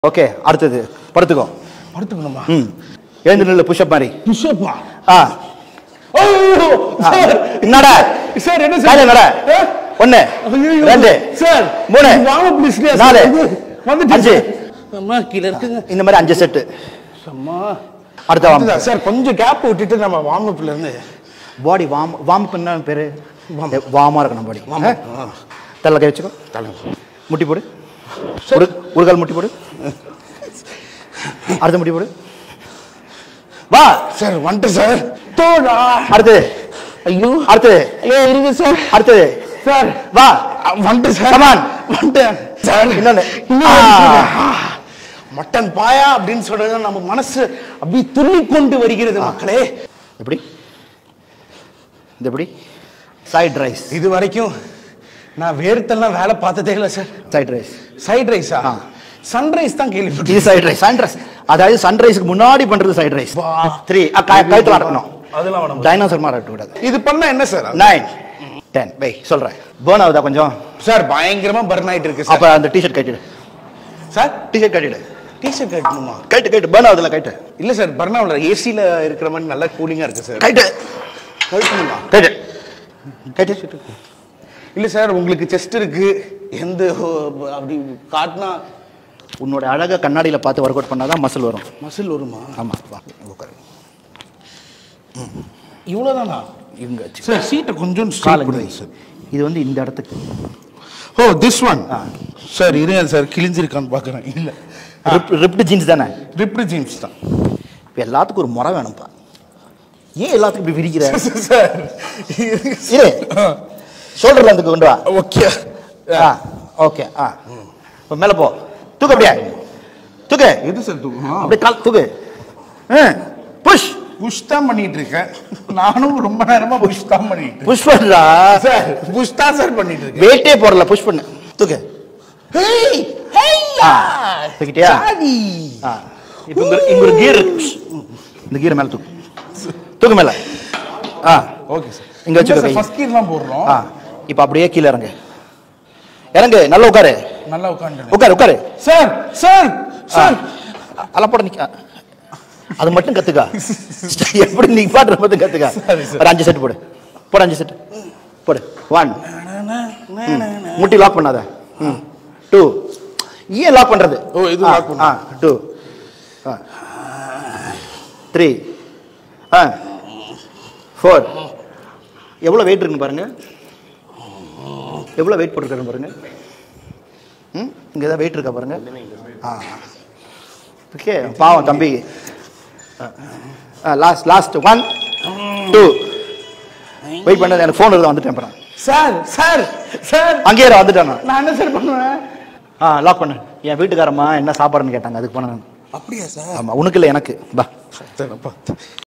Okay அடுத்தது படுத்துக்கோ படுத்துக்கணுமா ம் எழுந்து நில்லு புஷ்அப் மாதிரி புஷ்அப்பா ஆ ஐயோ சார் என்னடா சார் என்ன கையில சார் நட ஏ? ஒன்னு ஐயையோ. ரெண்டு சார் மூணு வாங்க ப்ளீஸ் நாலு வந்துட்டு அஞ்சு அம்மா கீழ இருக்குங்க இந்த மாதிரி அஞ்சு செட்டு அம்மா அடுத்த வாம் அதுதான் சார் கொஞ்சம் கேப் விட்டுட்டு நம்ம வார்ம் அப்ல இருந்து பாடி வாம் வாம் என்ன பேரு வாமா இருக்கணும் பாடி warm up. ஆ. தள்ள கை வச்சுக்கோ முட்டி போடு ஒரு ஒரு கால் முட்டி போடு அடுத்த முட்டி போடு வா சார் வந்துட்டு சார் தோடா அடுத்தது ஐயோ அடுத்தது ஐயோ இருக்கு சார் அடுத்தது சார் வா வந்துட்டு சார் Come on. வந்துட்டேன் சார் இன்னொன்னு. இன்னொன்னு ஆ. இருக்கு. ஆ. மட்டன் பாயா அப்படின்னு சொல்றது நம்ம மனசு அப்படி துள்ளி கொண்டு வருகிறது மக்களே எப்படி இது எப்படி சைட் ரைஸ் இது வரைக்கும் நான் வேர்த்தெல்லாம் வேலை பார்த்ததே இல்லை சார் சைட் ரைஸ் சைட் ரைஸா ஆ. சன்ரைஸ் தான் கேள்விப்பட்டேன் இது சைட் ரைஸ் சன்ரைஸ் அதாவது சன்ரைஸ்க்கு முன்னாடி பண்றது சைட் ரைஸ் வா. த்ரீ கழுத்துல இருக்கணும் அதெல்லாம் வேணாம். டைனோசர் மாதிரி இருக்க கூடாது இது பண்ணா என்ன சார் நைன் டென் பை சொல்றேன் பேர்ன் ஆகுதா கொஞ்சம் சார் பயங்கரமா பர்ன் ஆயிட்டு இருக்கு அப்ப சார் அந்த டிஷர்ட் கட்டிடு சார் டிஷர்ட் கட்டிடு டிஷர்ட் கட்டணுமா கைட்டு கைட்டு பேர்ன் ஆகுதுல கைட்டு இல்ல சார் பர்னாவில் ஏசில இருக்கிற மாதிரி நல்லா கூலிங்கா இருக்கு சார் கைட்டு கழட்டணுமா கைட்டு கைட்டு இல்ல சார் உங்களுக்கு செஸ்ட் இருக்கு எந்த ஓ, அப்படி காட்டினா உன்னோட அழகா கண்ணாடியில பார்த்து ஒர்க் அவுட் பண்ணாதான் மசில் வரும் மசில் வருமா ஆமா வா உட்காரு இவ்வளவுதானா இங்க வச்சு சார் சீட்டை கொஞ்சம் கால் ஸ்ட்ரைட் இங்க பண்ணுங்க வை. சார் இது வந்து இந்த இடத்துக்கு oh this one uh. Sir இருங்க சார் கிழிஞ்சிருக்கான்னு பார்க்குறேன் இல்லை ரிப்டு ஜீன்ஸ் தானே ரிப்டு ஜீன்ஸ் தான் இப்போ எல்லாத்துக்கும் ஒரு முறை வேணும்ப்பா ஏன் எல்லாத்துக்கும் இப்படி விரிக்கிற சார் இரு ஷோல்டர்ல இருந்து கொண்டு வா ஓகே ஆ ஓகே ஆ இப்போ மேலே போ தூக்கு அப்படியே தூக்கு எது சார் தூக்கம் அப்படியே கால் தூக்கு புஷ் புஷ் தான் பண்ணிட்டு இருக்கேன் நானும் ரொம்ப நேரமா புஷ் தான் பண்ணிட்டு இருக்கேன் புஷ் பண்ணுறா சார் புஷ் தான் சார் பண்ணிட்டு இருக்கேன் வெயிட்டே போடல புஷ் பண்ணு தூக்கு ஹேய் ஆ தூக்கிட்டியா சாதி ஆ இப்போ இங்க இங்க ஒரு கியர் இருக்கு இந்த கியர் மேலே தூக்கு தூக்கு மேலே ஆ ஓகே சார் இங்க வச்சுக்கோ கை. ஃபர்ஸ்ட் கீர்லாம் போடுறோம் ஆ இப்போ அப்படியே கீழே இறங்கு இறங்கு நல்லா உட்காரு நல்லா உட்காந்து உட்காரு உட்காரு சார் சார் சார் அலப்பட நிக்க அது மட்டும் கத்துக்கா எப்படி நீ பாடுற மட்டும் கத்துக்கா சரி, சரி. ஒரு அஞ்சு செட் போடு போடு அஞ்சு செட் போடு ஒன் முட்டி லாக் பண்ணாத டூ ஏன் லாக் பண்றது ஓ, இது lock பண்ணு. டூ த்ரீ ஆ ஃபோர் எவ்வளோ வெயிட் இருக்குன்னு பாருங்க எவ்வளோ வெயிட் போட்டுருக்காருன்னு பாருங்க ம் இங்கே ஏதாவது வெயிட் இருக்கா பாருங்க ஆ ஓகே பாவம் தம்பி last last one two wait பண்ணது எனக்கு ஃபோன் இருந்தால் வந்துட்டேன் அப்புறம் சார் சார் சார் அங்கேயே இரு, வந்துட்டேன் நான் நான் என்ன சார் பண்ணுவேன் ஆ லாக் பண்ணு என் வீட்டுக்காரம்மா என்ன சாப்பாடுன்னு கேட்டாங்க அதுக்கு போனேன் அப்படியா சார் ஆமாம் உனக்கு இல்லை எனக்கு பா சரி, அப்பா.